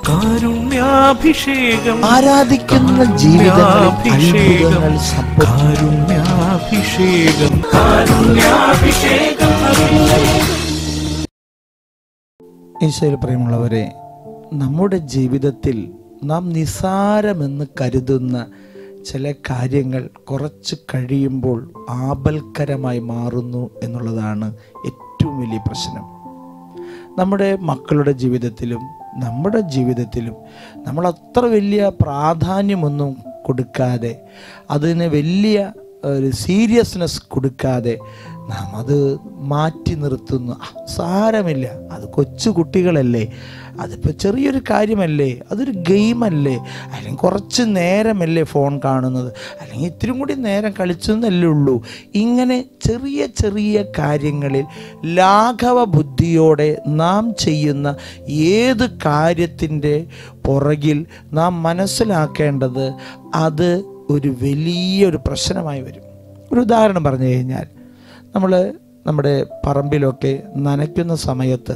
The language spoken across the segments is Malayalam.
കാരുണ്യാഭിഷേകം ആരാധിക്കുന്ന ജീവിതങ്ങളിൽ അത്ഭുതങ്ങൾ സംഭവിക്കും കാരുണ്യാഭിഷേകം കാരുണ്യാഭിഷേകം ഈശോയിൽ പ്രിയമുള്ളവരെ നമ്മുടെ ജീവിതത്തിൽ നാം നിസാരമെന്ന് കരുതുന്ന ചില കാര്യങ്ങൾ കുറച്ച് കഴിയുമ്പോൾ ആപൽക്കരമായി മാറുന്നു എന്നുള്ളതാണ് ഏറ്റവും വലിയ പ്രശ്നം നമ്മുടെ മക്കളുടെ ജീവിതത്തിലും നമ്മുടെ ജീവിതത്തിലും നമ്മൾ അത്ര വലിയ പ്രാധാന്യമൊന്നും കൊടുക്കാതെ അതിന് വലിയ ഒരു സീരിയസ്നെസ് കൊടുക്കാതെ നാം അത് മാറ്റി നിർത്തുന്നു "ആ, സാരമില്ല അത് കൊച്ചു കുട്ടികളല്ലേ അതിപ്പോൾ ചെറിയൊരു കാര്യമല്ലേ അതൊരു ഗെയിമല്ലേ അല്ലെങ്കിൽ കുറച്ച് നേരമല്ലേ ഫോൺ കാണുന്നത് അല്ലെങ്കിൽ ഇത്തിരി കൂടി നേരം കളിച്ചെന്നല്ലേ ഉള്ളൂ ഇങ്ങനെ ചെറിയ ചെറിയ കാര്യങ്ങളിൽ ലാഘവ ബുദ്ധിയോടെ നാം ചെയ്യുന്ന ഏത് കാര്യത്തിൻ്റെ പുറകിൽ നാം മനസ്സിലാക്കേണ്ടത് അത് ഒരു വലിയൊരു പ്രശ്നമായി വരും ഒരു ഉദാഹരണം പറഞ്ഞു കഴിഞ്ഞാൽ നമ്മൾ നമ്മുടെ പറമ്പിലൊക്കെ നനയ്ക്കുന്ന സമയത്ത്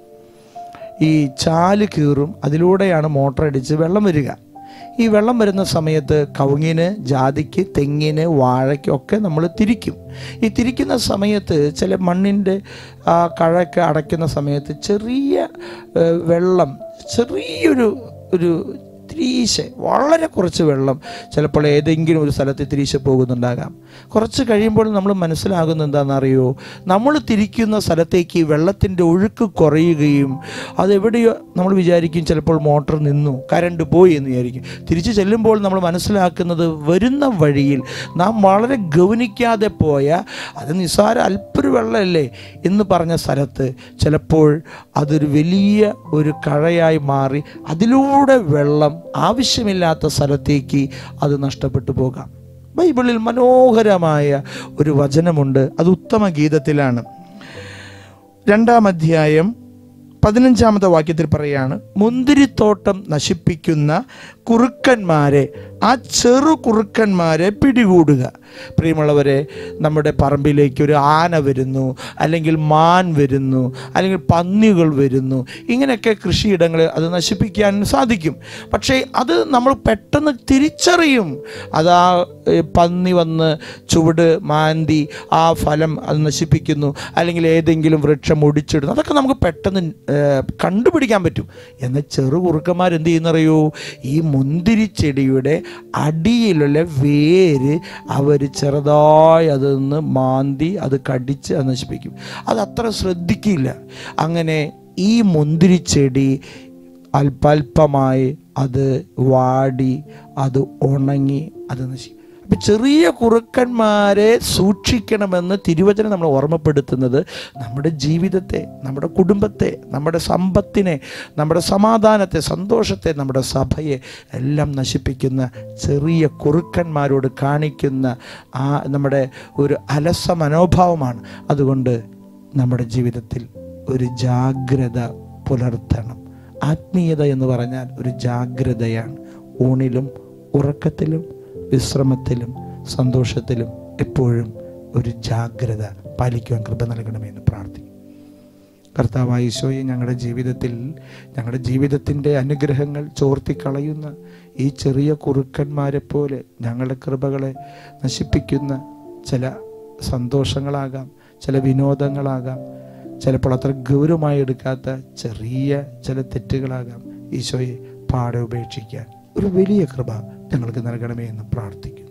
ഈ ചാല് കീറും അതിലൂടെയാണ് മോട്ടർ അടിച്ച് വെള്ളം വരിക ഈ വെള്ളം വരുന്ന സമയത്ത് കവുങ്ങിന് ജാതിക്ക് തെങ്ങിന് വാഴയ്ക്ക് ഒക്കെ നമ്മൾ തിരിക്കും ഈ തിരിക്കുന്ന സമയത്ത് ചില മണ്ണിൻ്റെ ആ കഴക്ക് അടയ്ക്കുന്ന സമയത്ത് ചെറിയ ഏ, വെള്ളം ചെറിയൊരു ഒരു തിരീശ വളരെ കുറച്ച് വെള്ളം ചിലപ്പോൾ ഏതെങ്കിലും ഒരു സ്ഥലത്ത് തിരീശ പോകുന്നുണ്ടാകാം കുറച്ച് കഴിയുമ്പോൾ നമ്മൾ മനസ്സിലാകുന്ന എന്താണെന്നറിയോ നമ്മൾ തിരിക്കുന്ന സ്ഥലത്തേക്ക് വെള്ളത്തിൻ്റെ ഒഴുക്ക് കുറയുകയും അതെവിടെയോ നമ്മൾ വിചാരിക്കും ചിലപ്പോൾ മോട്ടർ നിന്നു കരണ്ട് പോയി എന്ന് വിചാരിക്കും തിരിച്ചു ചെല്ലുമ്പോൾ നമ്മൾ മനസ്സിലാക്കുന്നത് വരുന്ന വഴിയിൽ നാം വളരെ ഗൗനിക്കാതെ പോയ അത് നിസ്സാര അല്പൊരു വെള്ളമല്ലേ എന്ന് പറഞ്ഞ സ്ഥലത്ത് ചിലപ്പോൾ അതൊരു വലിയ ഒരു കഴയായി മാറി അതിലൂടെ വെള്ളം ആവശ്യമില്ലാത്ത സ്ഥലത്തേക്ക് അത് നഷ്ടപ്പെട്ടു പോകാം ബൈബിളിൽ മനോഹരമായ ഒരു വചനമുണ്ട് അത് ഉത്തമ ഗീതത്തിലാണ് രണ്ടാം അധ്യായം പതിനഞ്ചാമത്തെ വാക്യത്തിൽ പറയാണ് മുന്തിരിത്തോട്ടം നശിപ്പിക്കുന്ന കുറുക്കന്മാരെ ആ ചെറു കുറുക്കന്മാരെ പിടികൂടുക പ്രിയമുള്ളവരെ നമ്മുടെ പറമ്പിലേക്ക് ഒരു ആന വരുന്നു അല്ലെങ്കിൽ മാൻ വരുന്നു അല്ലെങ്കിൽ പന്നികൾ വരുന്നു ഇങ്ങനെയൊക്കെ കൃഷിയിടങ്ങൾ അത് നശിപ്പിക്കാൻ സാധിക്കും പക്ഷേ അത് നമ്മൾ പെട്ടെന്ന് തിരിച്ചറിയും അത് ആ ഏ, പന്നി വന്ന് ചുവട് മാന്തി ആ ഫലം അത് നശിപ്പിക്കുന്നു അല്ലെങ്കിൽ ഏതെങ്കിലും വൃക്ഷം ഒടിച്ചിടുന്നു അതൊക്കെ നമുക്ക് പെട്ടെന്ന് ഏ, കണ്ടുപിടിക്കാൻ പറ്റും എന്നാൽ ചെറു കുറുക്കന്മാർ എന്ത് ചെയ്യുന്നറിയോ ഈ മുന്തിരി ചെടിയുടെ അടിയിലുള്ള വേര് അവർ ചെറുതായി അതിൽ മാന്തി അത് കടിച്ച് അത് നശിപ്പിക്കും അത് അത്ര ശ്രദ്ധിക്കില്ല അങ്ങനെ ഈ മുന്തിരി ചെടി അല്പല്പമായി അത് വാടി അത് ഉണങ്ങി അത് നശിക്കും അപ്പം ചെറിയ കുറുക്കന്മാരെ സൂക്ഷിക്കണമെന്ന് തിരുവചനം നമ്മൾ ഓർമ്മപ്പെടുത്തുന്നത് നമ്മുടെ ജീവിതത്തെ നമ്മുടെ കുടുംബത്തെ നമ്മുടെ സമ്പത്തിനെ നമ്മുടെ സമാധാനത്തെ സന്തോഷത്തെ നമ്മുടെ സഭയെ എല്ലാം നശിപ്പിക്കുന്ന ചെറിയ കുറുക്കന്മാരോട് കാണിക്കുന്ന ആ നമ്മുടെ ഒരു അലസ മനോഭാവമാണ് അതുകൊണ്ട് നമ്മുടെ ജീവിതത്തിൽ ഒരു ജാഗ്രത പുലർത്തണം ആത്മീയത എന്ന് പറഞ്ഞാൽ ഒരു ജാഗ്രതയാണ് ഊണിലും ഉറക്കത്തിലും വിശ്രമത്തിലും സന്തോഷത്തിലും എപ്പോഴും ഒരു ജാഗ്രത പാലിക്കുവാൻ കൃപ നൽകണമെന്ന് പ്രാർത്ഥിക്കും കർത്താവായ ഈശോയെ ഞങ്ങളുടെ ജീവിതത്തിൽ ഞങ്ങളുടെ ജീവിതത്തിൻ്റെ അനുഗ്രഹങ്ങൾ ചോർത്തിക്കളയുന്ന ഈ ചെറിയ കുറുക്കന്മാരെ പോലെ ഞങ്ങളുടെ കൃപകളെ നശിപ്പിക്കുന്ന ചില സന്തോഷങ്ങളാകാം ചില വിനോദങ്ങളാകാം ചിലപ്പോൾ അത്ര ഗൗരവമായി എടുക്കാത്ത ചെറിയ ചില തെറ്റുകളാകാം ഈശോയെ പാടെ ഉപേക്ഷിക്കാൻ ഒരു വലിയ കൃപ ഞങ്ങൾക്ക് നൽകണമേ എന്ന് പ്രാർത്ഥിക്കുന്നു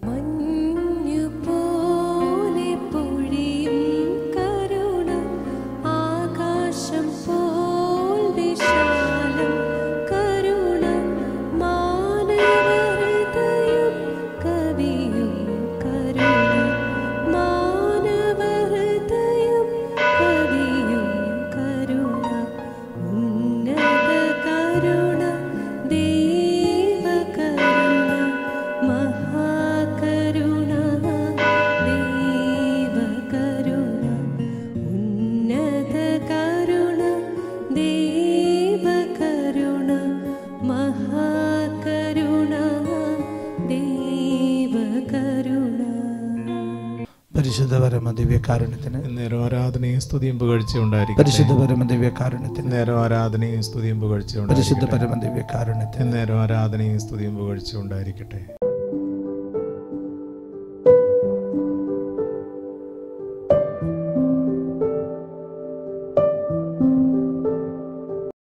മഞ്ഞുപോലെ പൊഴിയും കരുണ ആകാശം പോൽ വിശാലം കരുണ മാനവഹൃദയം കവിയും കരുണ മാനവഹൃദയം കവിയും കരുണ ഉന്നത കരുണ ദൈവകരുണ മഹാ പരിശുദ്ധ പരമ ദിവ്യകാരുണ്യത്തിന് നേരം ആരാധനയും സ്തുതിയും പുകഴ്ച ഉണ്ടായിരിക്കും പരിശുദ്ധ പരമ ദിവ്യകാരുണ്യത്തിന് നേരം ആരാധനയും സ്തുതിയും പുകഴ്ച പരിശുദ്ധ ഉണ്ടായിരിക്കട്ടെ പരമ ദിവ്യകാരുണ്യത്തിന് നേരം ആരാധനയും സ്തുതിയും പുകഴ്ച ഉണ്ടായിരിക്കട്ടെ